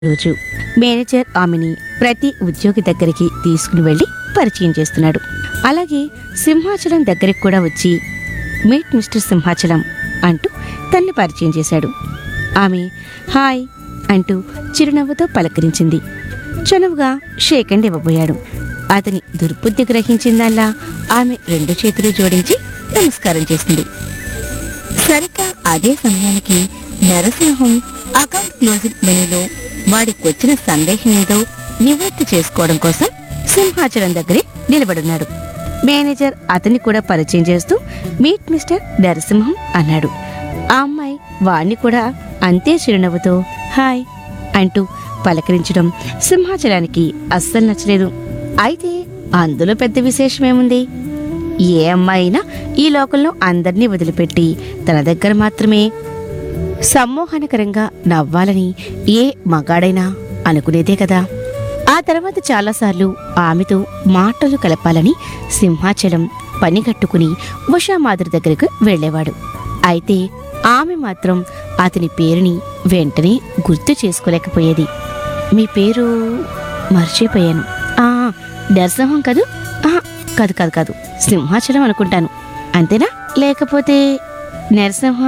రోజు మేనేజర్ ఆమెని ప్రతి ఉద్యోగి దగ్గరికి తీసుకుని వెళ్ళి పరిచయం చేస్తున్నాడు అలాగే సింహాచలం దగ్గరికి కూడా వచ్చి మీట్ మిస్టర్ సింహాచలం అంటూ తన్ని పరిచయం చేశాడు ఆమె హాయ్ అంటూ చిరునవ్వుతో పలకరించింది చనువుగా షేక్ హ్యాండ్ ఇవ్వబోయాడు అతని దుర్బుద్ధి గ్రహించిందల్లా ఆమె రెండు చేతులు జోడించి నమస్కారం చేసింది సరిగ్గా అదే సమయానికి నరసింహం అకౌంట్ క్లోజింగ్ మెనూలో వాడికి వచ్చిన సందేహం ఏదో నివృత్తి చేసుకోవడం కోసం సింహాచలం దగ్గరే నిలబడున్నాడు మేనేజర్ అతన్ని కూడా పరిచయం చేస్తూ మీట్ మిస్టర్ నరసింహం అన్నాడు ఆ అమ్మాయి వాణ్ణి కూడా అంతే చిరునవ్వుతో హాయ్ అంటూ పలకరించడం సింహాచలానికి అస్సలు నచ్చలేదు అయితే అందులో పెద్ద విశేషమేముంది ఏ అమ్మాయి అయినా ఈ లోకంలో అందరినీ వదిలిపెట్టి తన దగ్గర మాత్రమే సమ్మోహనకరంగా నవ్వాలని ఏ మగాడైనా అనుకునేదే కదా ఆ తర్వాత చాలాసార్లు ఆమెతో మాటలు కలపాలని సింహాచలం పని కట్టుకుని ఉషామాధురి దగ్గరకు వెళ్ళేవాడు అయితే ఆమె మాత్రం అతని పేరుని వెంటనే గుర్తు చేసుకోలేకపోయేది మీ పేరు మర్చిపోయాను ఆ నరసింహం కదూ ఆ, కాదు కాదు కాదు సింహాచలం అనుకుంటాను అంతేనా లేకపోతే నరసింహ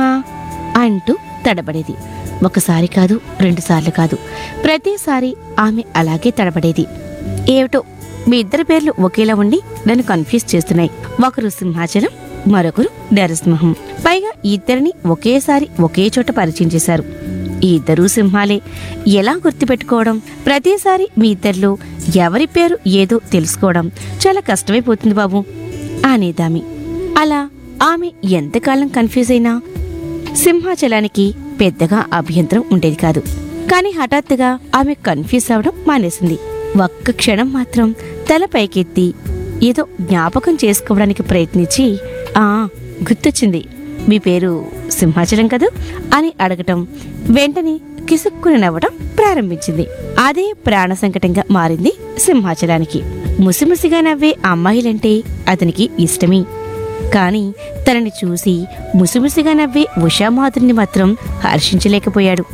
అంటూ తడబడేది ఒకసారి కాదు రెండుసార్లు కాదు ప్రతిసారి ఆమె అలాగే తడబడేది ఏమిటో మీ ఇద్దరి పేర్లు ఒకేలా ఉండి నన్ను కన్ఫ్యూజ్ చేస్తున్నాయి ఒకరు సింహాచలం మరొకరు నరసింహం పైగా ఇద్దరిని ఒకేసారి ఒకే చోట పరిచయం చేశారు ఈ ఇద్దరూ సింహాలే ఎలా గుర్తుపెట్టుకోవడం ప్రతిసారి మీ ఇద్దరిలో ఎవరి పేరు ఏదో తెలుసుకోవడం చాలా కష్టమైపోతుంది బాబు అనేదామి అలా ఆమె ఎంతకాలం కన్ఫ్యూజ్ అయినా సింహాచలానికి పెద్దగా అభ్యంతరం ఉండేది కాదు కానీ హఠాత్తుగా ఆమె కన్ఫ్యూజ్ అవడం మానేసింది ఒక్క క్షణం మాత్రం తల పైకెత్తి ఏదో జ్ఞాపకం చేసుకోవడానికి ప్రయత్నించి ఆ గుర్తొచ్చింది మీ పేరు సింహాచలం కదూ అని అడగటం వెంటనే కిసుక్కుని నవ్వడం ప్రారంభించింది అదే ప్రాణ సంకటంగా మారింది సింహాచలానికి ముసిముసిగా నవ్వే అమ్మాయిలంటే అతనికి ఇష్టమే కాని తనని చూసి ముసిముసిగా నవ్వే ఉషామాధురిని మాత్రం హర్షించలేకపోయాడు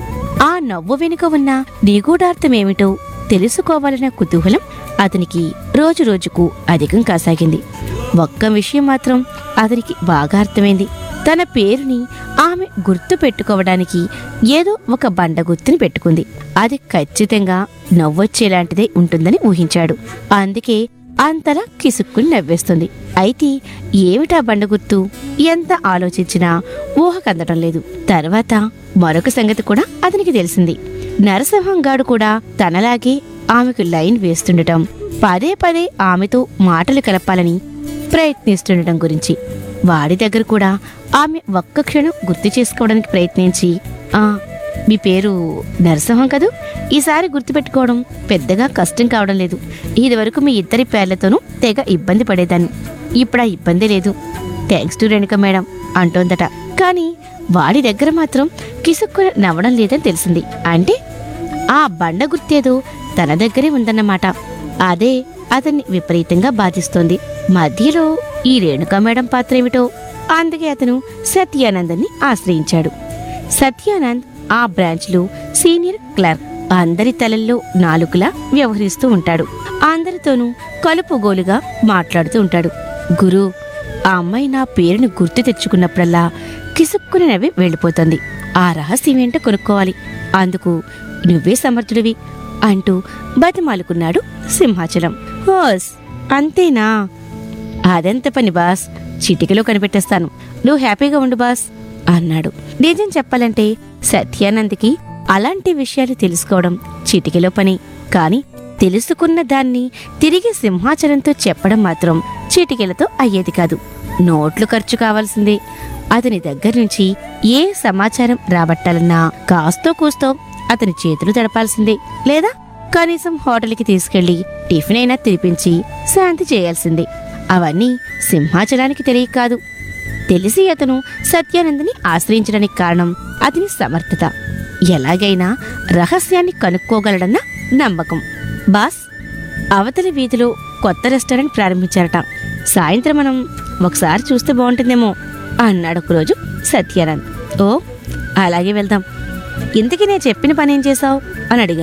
ఆ నవ్వు వెనుక ఉన్న నిగూఢార్థమేమిటో తెలుసుకోవాలన్న కుతూహలం అతనికి రోజురోజుకు అధికం కాసాగింది ఒక్క విషయం మాత్రం అతనికి బాగా అర్థమైంది తన పేరుని ఆమె గుర్తు పెట్టుకోవడానికి ఏదో ఒక బండ గుర్తుని పెట్టుకుంది అది ఖచ్చితంగా నవ్వొచ్చేలాంటిదే ఉంటుందని ఊహించాడు అందుకే అంతలా కిసుక్కుని నవ్వేస్తుంది అయితే ఏమిటా బండ గుర్తు ఎంత ఆలోచించినా ఊహకందటం లేదు తర్వాత మరొక సంగతి కూడా అతనికి తెలిసింది నరసింహంగాడు కూడా తనలాగే ఆమెకు లైన్ వేస్తుండటం పదే పదే ఆమెతో మాటలు కలపాలని ప్రయత్నిస్తుండటం గురించి వాడి దగ్గర కూడా ఆమె ఒక్క క్షణం గుర్తు చేసుకోవడానికి ప్రయత్నించి ఆ మీ పేరు నరసింహం కదూ ఈసారి గుర్తుపెట్టుకోవడం పెద్దగా కష్టం కావడం లేదు ఇదివరకు మీ ఇద్దరి పేర్లతోనూ తెగ ఇబ్బంది పడేదాన్ని ఇప్పుడు ఆ ఇబ్బంది లేదు థ్యాంక్స్ టు రేణుక మేడం అంటోందట కానీ వాడి దగ్గర మాత్రం కిసుక్కున నవ్వడం లేదని తెలిసింది అంటే ఆ బండ గుర్తేదో తన దగ్గరే ఉందన్నమాట అదే అతన్ని విపరీతంగా బాధిస్తోంది మధ్యలో ఈ రేణుకా మేడం పాత్ర ఏమిటో అందుకే అతను సత్యానందని ఆశ్రయించాడు సత్యానంద్ ఆ బ్రాంచ్లో సీనియర్ క్లర్క్ అందరి తలల్లో నాలుగులా వ్యవహరిస్తూ ఉంటాడు అందరితోనూ కలుపుగోలుగా మాట్లాడుతూ ఉంటాడు గురు ఆ అమ్మాయి నా పేరును గుర్తు తెచ్చుకున్నప్పుడల్లా కిసుక్కుని నవ్వి వెళ్ళిపోతుంది ఆ రహస్యం ఏంటో కొనుక్కోవాలి అందుకు నువ్వే సమర్థుడివి అంటూ బతిమాలుకున్నాడు సింహాచలం హోస్ అంతేనా అదెంత పని బాస్ చిటికలో కనిపెట్టేస్తాను నువ్వు హ్యాపీగా ఉండు బాస్ అన్నాడు నిజం చెప్పాలంటే సత్యానంద్కి అలాంటి విషయాలు తెలుసుకోవడం చిటికెలో పని కాని తెలుసుకున్న దాన్ని తిరిగి సింహాచలంతో చెప్పడం మాత్రం చిటికెలతో అయ్యేది కాదు నోట్లు ఖర్చు కావాల్సిందే అతని దగ్గర నుంచి ఏ సమాచారం రాబట్టాలన్నా కాస్తో కూస్తో అతని చేతులు తడపాల్సిందే లేదా కనీసం హోటల్కి తీసుకెళ్లి టిఫిన్ అయినా తినిపించి శాంతి చేయాల్సిందే అవన్నీ సింహాచలానికి తెలియక కాదు తెలిసి అతను సత్యానందని ఆశ్రయించడానికి కారణం అతని సమర్థత ఎలాగైనా రహస్యాన్ని కనుక్కోగలడన్న నమ్మకం బాస్ అవతలి వీధిలో కొత్త రెస్టారెంట్ ప్రారంభించారట సాయంత్రం మనం ఒకసారి చూస్తే బాగుంటుందేమో అన్నాడు ఒకరోజు సత్యానంద్ ఓ అలాగే వెళ్దాం ఇంతకీ నేను చెప్పిన పని ఏం చేశావు అని అడిగారు